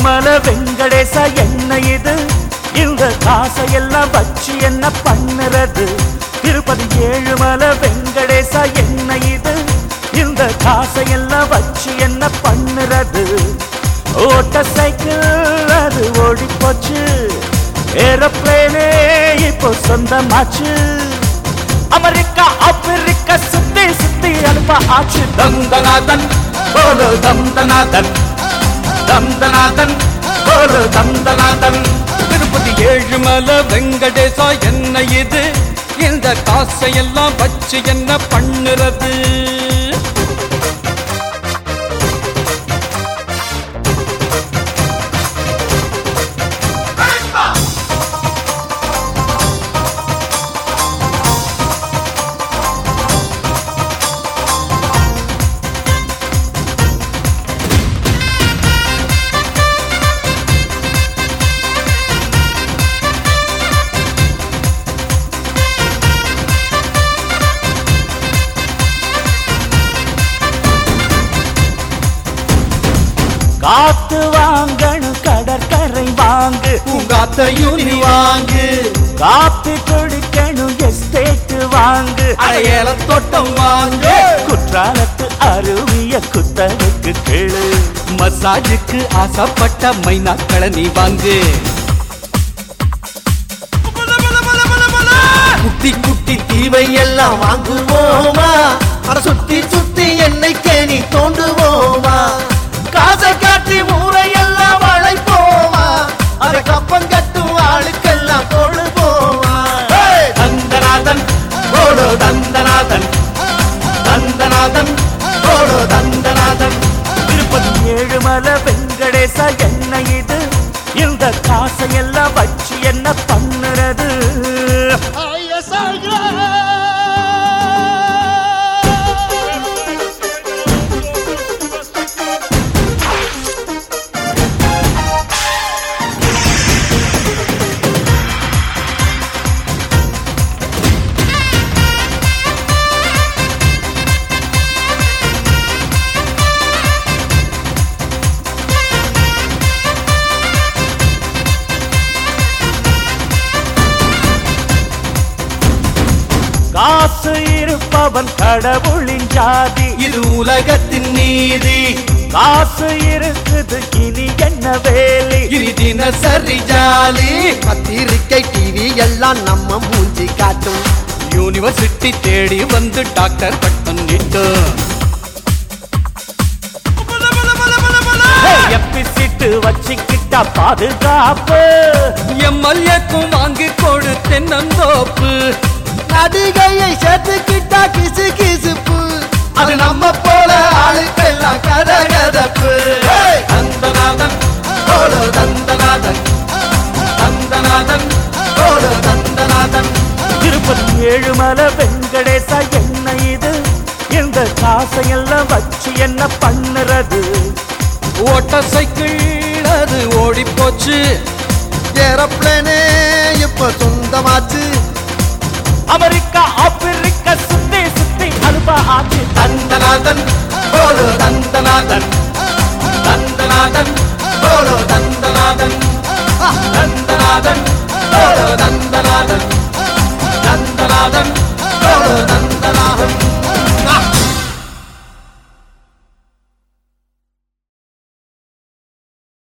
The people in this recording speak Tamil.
ஏழுமலை வெங்கடேசா என்ன இது இந்த காசையெல்லாம் வச்சு என்ன பண்ணுறது திருப்பதி ஏழுமலை வெங்கடேசா என்ன இது இந்த காசையெல்லாம் வச்சு என்ன பண்ணுறது ஓட்ட சைக்கிள் அது ஓடி போச்சு ஏரோப்ளேனே இப்போ சொந்தமாச்சு அமெரிக்கா ஆப்பிரிக்கா சுத்தி சுத்தி அனுப்ப ஆச்சு தந்தநாதன் போலோ தந்தநாதன் தந்தநாதன் போலோ தந்தநாதன் திருப்பதி ஏழுமலை வெங்கடேசா என்ன இது இந்த காசையெல்லாம் வச்சு என்ன பண்ணுறது காத்து வாங்கணும் கடற்கரை வாங்கு பூங்காத்தையும் நீ வாங்கு காப்பி குடிக்கணும் எஸ்டேட் வாங்கு அடையல தோட்டம் வாங்கு குற்றாலத்து அருவிய குத்தகைக்கு கேளு மசாஜுக்கு ஆசைப்பட்ட மைனாக்களை நீ வாங்கு குட்டி குட்டி தீவை எல்லாம் வாங்குவோமா அட சுத்தி சுத்தி எண்ணெய் கேணி தோண்டுவோமா காசை காட்டி ஊரையெல்லாம் வளைப்போமா அட கப்பம் கட்டும் ஆளுக்கெல்லாம் தொழுவோமா தந்தநாதன் போலோ தந்தநாதன் தந்தநாதன் போலோ தந்தநாதன் திருப்பதி ஏழுமலை வெங்கடேசா என்ன இது இந்த காசையெல்லாம் வச்சு என்ன பண்ணுறது காசு இருப்பவன் கடவுளின் ஜாதி இது உலகத்தின் நீதி காசு இருக்குது இனி என்ன வேலி இது தினசரி ஜாலி பத்திரிக்கை டிவி எல்லாம் நம்ம மூஞ்சி காட்டும் யூனிவர்சிட்டி தேடி வந்து டாக்டர் பட்டம் நீட்டு எப்பி சீட்டு வச்சுக்கிட்டா பாதுகாப்பு எம்எல்ஏக்கும் வாங்கி கொடு தென்னந்தோப்பு நடிகையை சேர்த்துக்கிட்டா கிசு கிசுப்பு அது நம்ம போல ஆளுக்கெல்லாம் கதகதப்பு தந்தநாதன் போலோ தந்தநாதன் தந்தநாதன் போலோ தந்தநாதன் திருப்பதி ஏழுமலை வெங்கடேசா என்ன இது இந்த காசையெல்லாம் வச்சு என்ன பண்ணுறது ஓட்ட சைக்கிள் அது ஓடி போச்சு ஏரோப்ளேனே இப்ப சொந்தமாச்சு அமெரிக்கா ஆப்பிரிக்கா சுத்தி சுத்தி அனுப்ப ஆச்சு தந்தநாதன் போலோ தந்தநாதன் தந்தநாதன் போலோ தந்தநாதன் தந்தநாதன் போலோ தந்தநாதன் தந்தநாதன் போலோ தந்தநாதன்